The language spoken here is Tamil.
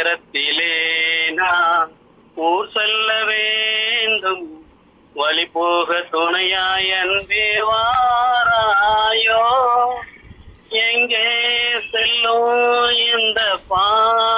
நேரத்திலே நான் ஊர் செல்ல வேண்டும் வழி போக துணையாய் அன்பே வாராயோ எங்கே செல்லும் இந்த பா